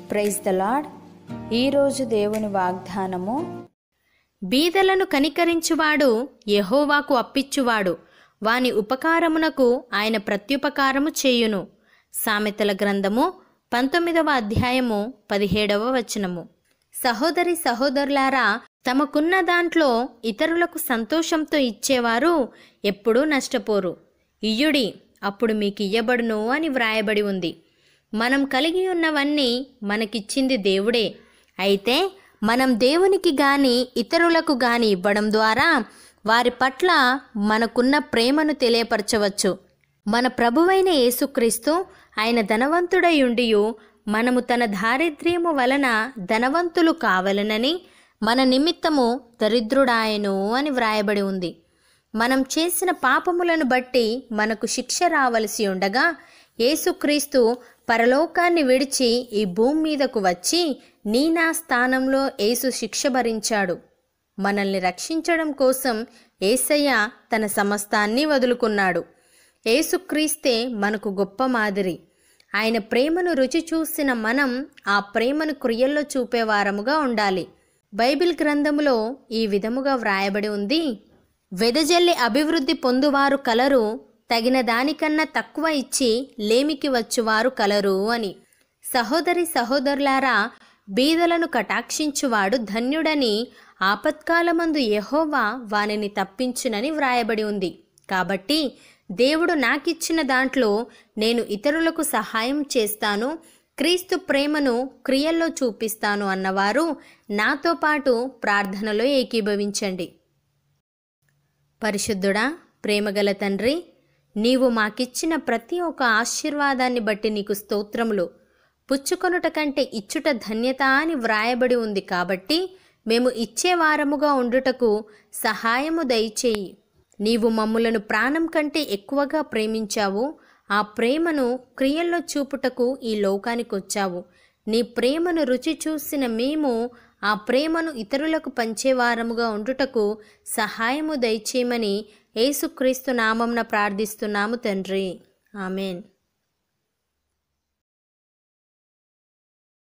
praise the lord ఈరోజు దేవుని వాగ్దానము బీదలను కనికరించువాడు యెహోవాకు అప్పిచ్చువాడు వాని ఉపకారమునకు ఆయన ప్రత్యుపకారము చేయును సామెతల గ్రంథము పంతొమ్మిదవ అధ్యాయము పదిహేడవ వచనము సహోదరి సహోదరులారా తమకున్న దాంట్లో ఇతరులకు సంతోషంతో ఇచ్చేవారు ఎప్పుడూ నష్టపోరు ఇయ్యుడి అప్పుడు మీకు ఇయ్యబడును అని వ్రాయబడి ఉంది మనం కలిగి ఉన్నవన్నీ మనకిచ్చింది దేవుడే అయితే మనం దేవునికి గాని ఇతరులకు గాని ఇవ్వడం ద్వారా వారి పట్ల మనకున్న ప్రేమను తెలియపరచవచ్చు మన ప్రభువైన యేసుక్రీస్తు ఆయన ధనవంతుడై ఉండియు మనము తన దారిద్ర్యము వలన ధనవంతులు కావలనని మన నిమిత్తము దరిద్రుడాయను అని వ్రాయబడి ఉంది మనం చేసిన పాపములను బట్టి మనకు శిక్ష రావలసి ఉండగా యేసుక్రీస్తు పరలోకాన్ని విడిచి ఈ భూమి మీదకు వచ్చి నీ నా స్థానంలో యేసు శిక్ష భరించాడు మనల్ని రక్షించడం కోసం ఏసయ్య తన సమస్తాన్ని వదులుకున్నాడు యేసుక్రీస్తే మనకు గొప్ప మాదిరి ఆయన ప్రేమను రుచి చూసిన మనం ఆ ప్రేమను క్రియల్లో చూపేవారముగా ఉండాలి బైబిల్ గ్రంథములో ఈ విధముగా వ్రాయబడి ఉంది వెదజల్లి అభివృద్ధి పొందువారు కలరు తగిన దానికన్నా తక్కువ ఇచ్చి లేమికి వచ్చువారు కలరు అని సహోదరి సహోదరులారా బీదలను కటాక్షించువాడు ధన్యుడని ఆపత్కాలమందు యెహోవా వానిని తప్పించునని వ్రాయబడి ఉంది కాబట్టి దేవుడు నాకిచ్చిన దాంట్లో నేను ఇతరులకు సహాయం చేస్తాను క్రీస్తు ప్రేమను క్రియల్లో చూపిస్తాను అన్నవారు నాతో పాటు ప్రార్థనలో ఏకీభవించండి పరిశుద్ధుడా ప్రేమగల తండ్రి నీవు మాకిచ్చిన ప్రతి ఒక్క ఆశీర్వాదాన్ని బట్టి నీకు స్తోత్రములు పుచ్చుకొనుట కంటే ఇచ్చుట ధన్యత అని వ్రాయబడి ఉంది కాబట్టి మేము ఇచ్చేవారముగా ఉండుటకు సహాయము దయచేయి నీవు మమ్ములను ప్రాణం కంటే ఎక్కువగా ప్రేమించావు ఆ ప్రేమను క్రియల్లో చూపుటకు ఈ లోకానికి వచ్చావు నీ ప్రేమను రుచి చూసిన మేము ఆ ప్రేమను ఇతరులకు పంచేవారముగా ఉండుటకు సహాయము దయచేయమని యేసుక్రీస్తు నామంన ప్రార్థిస్తున్నాము తండ్రి ఆమెన్